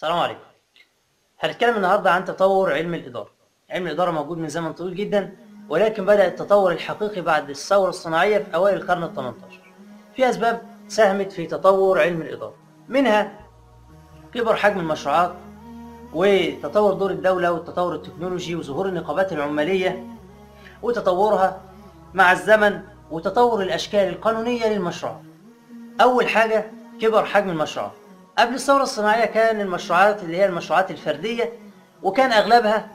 السلام عليكم هنتكلم النهارده عن تطور علم الإدارة علم الإدارة موجود من زمن طويل جدا ولكن بدأ التطور الحقيقي بعد الثورة الصناعية في أوائل القرن ال 18 في أسباب ساهمت في تطور علم الإدارة منها كبر حجم المشروعات وتطور دور الدولة والتطور التكنولوجي وظهور النقابات العمالية وتطورها مع الزمن وتطور الأشكال القانونية للمشروعات أول حاجة كبر حجم المشروعات قبل الثورة الصناعية كان المشروعات اللي هي المشروعات الفردية وكان أغلبها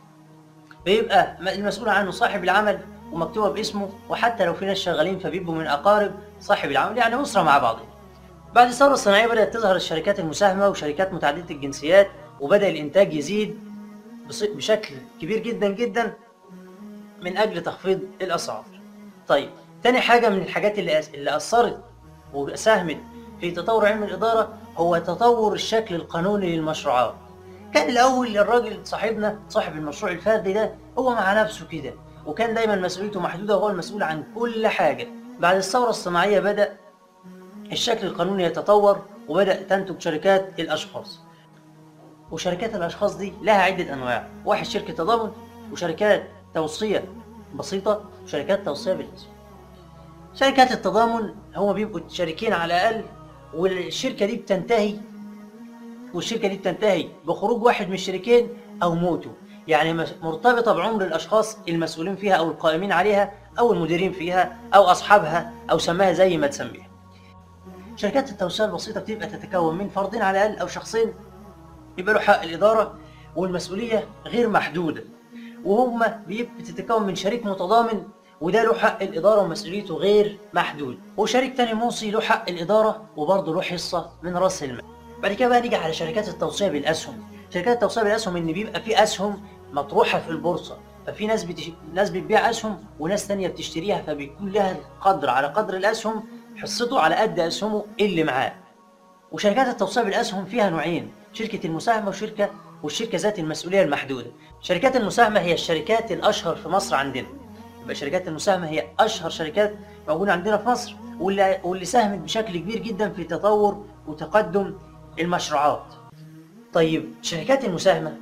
بيبقى المسؤول عنه صاحب العمل ومكتوبة باسمه وحتى لو في ناس شغالين فبيبقوا من أقارب صاحب العمل يعني أسرة مع بعضهم بعد الثورة الصناعية بدأت تظهر الشركات المساهمة وشركات متعددة الجنسيات وبدأ الإنتاج يزيد بص- بشكل كبير جدا جدا من أجل تخفيض الأسعار طيب تاني حاجة من الحاجات اللي أس- اللي أثرت وساهمت في تطور علم الإدارة هو تطور الشكل القانوني للمشروعات كان الأول الراجل صاحبنا صاحب المشروع الفردي ده هو مع نفسه كده وكان دايما مسؤوليته محدودة وهو المسؤول عن كل حاجة بعد الثورة الصناعية بدأ الشكل القانوني يتطور وبدأ تنتج شركات الأشخاص وشركات الأشخاص دي لها عدة أنواع واحد شركة تضامن وشركات توصية بسيطة وشركات توصية بالاسم شركات التضامن هما بيبقوا شريكين على الأقل والشركة دي بتنتهي والشركة دي بتنتهي بخروج واحد من الشريكين أو موته يعني مس- مرتبطة بعمر الأشخاص المسؤولين فيها أو القائمين عليها أو المديرين فيها أو أصحابها أو سماها زي ما تسميها شركات التوسعة البسيطة بتبقى تتكون من فردين على الأقل أو شخصين يبقى له حق الإدارة والمسؤولية غير محدودة وهم بيبقى بتتكون من شريك متضامن وده له حق الإدارة ومسؤوليته غير محدود وشريك تاني موصي له حق الإدارة وبرضه له حصة من رأس المال بعد كده بقى نيجي على شركات التوصية بالأسهم شركات التوصية بالأسهم إن بيبقى في أسهم مطروحة في البورصة ففي ناس بتش... ناس بتبيع أسهم وناس تانية بتشتريها فبيكون لها قدر على قدر الأسهم حصته على قد أسهمه اللي معاه وشركات التوصية بالأسهم فيها نوعين شركة المساهمة وشركة والشركة ذات المسؤولية المحدودة شركات المساهمة هي الشركات الأشهر في مصر عندنا يبقى شركات المساهمة هي أشهر شركات موجودة عندنا في مصر واللي, واللي ساهمت بشكل كبير جدا في تطور وتقدم المشروعات طيب شركات المساهمة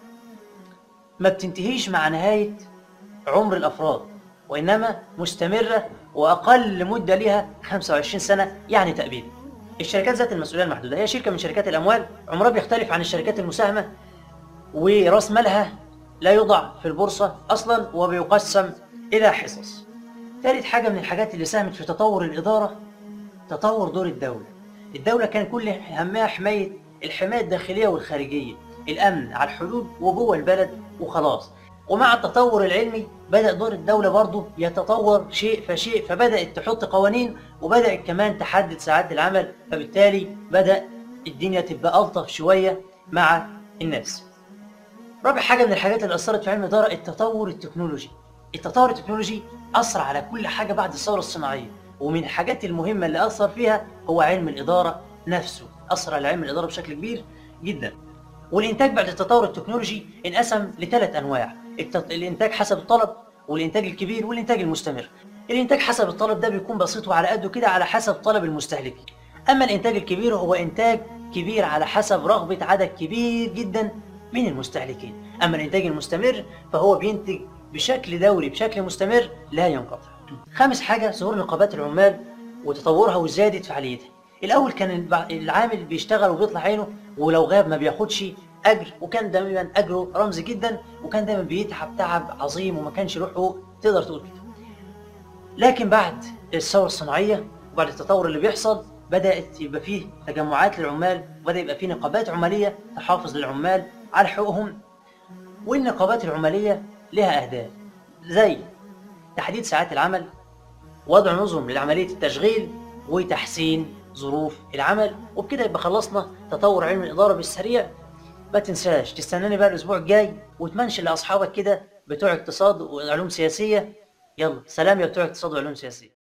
ما بتنتهيش مع نهاية عمر الأفراد وإنما مستمرة وأقل مدة لها 25 سنة يعني تأبيد الشركات ذات المسؤولية المحدودة هي شركة من شركات الأموال عمرها بيختلف عن الشركات المساهمة ورأس مالها لا يوضع في البورصة أصلا وبيقسم إلى حصص ثالث حاجة من الحاجات اللي ساهمت في تطور الإدارة تطور دور الدولة الدولة كان كل همها حماية الحماية الداخلية والخارجية الأمن على الحدود وجوه البلد وخلاص ومع التطور العلمي بدأ دور الدولة برضه يتطور شيء فشيء فبدأت تحط قوانين وبدأت كمان تحدد ساعات العمل فبالتالي بدأ الدنيا تبقى ألطف شوية مع الناس رابع حاجة من الحاجات اللي أثرت في علم الإدارة التطور التكنولوجي التطور التكنولوجي أثر على كل حاجة بعد الثورة الصناعية ومن الحاجات المهمة اللي أثر فيها هو علم الإدارة نفسه أثر على علم الإدارة بشكل كبير جدا والإنتاج بعد التطور التكنولوجي انقسم لثلاث أنواع الت- الإنتاج حسب الطلب والإنتاج الكبير والإنتاج المستمر الإنتاج حسب الطلب ده بيكون بسيط وعلى قده كده على حسب طلب المستهلكين أما الإنتاج الكبير هو إنتاج كبير على حسب رغبة عدد كبير جدا من المستهلكين أما الإنتاج المستمر فهو بينتج بشكل دوري بشكل مستمر لا ينقطع خامس حاجة ظهور نقابات العمال وتطورها وزيادة فعاليتها الأول كان الب- العامل بيشتغل وبيطلع عينه ولو غاب ما بياخدش أجر وكان دايما أجره رمزي جدا وكان دايما بيتعب تعب عظيم وما كانش له حقوق تقدر تقول كده لكن بعد الثورة الصناعية وبعد التطور اللي بيحصل بدأت يبقى فيه تجمعات للعمال وبدأ يبقى فيه نقابات عمالية تحافظ للعمال على حقوقهم والنقابات العمالية لها أهداف زي تحديد ساعات العمل وضع نظم لعملية التشغيل وتحسين ظروف العمل وبكده يبقى خلصنا تطور علم الإدارة بالسريع ما تنساش تستناني بقى الأسبوع الجاي وتمنشن لأصحابك كده بتوع اقتصاد وعلوم سياسية يلا سلام يا بتوع اقتصاد وعلوم سياسية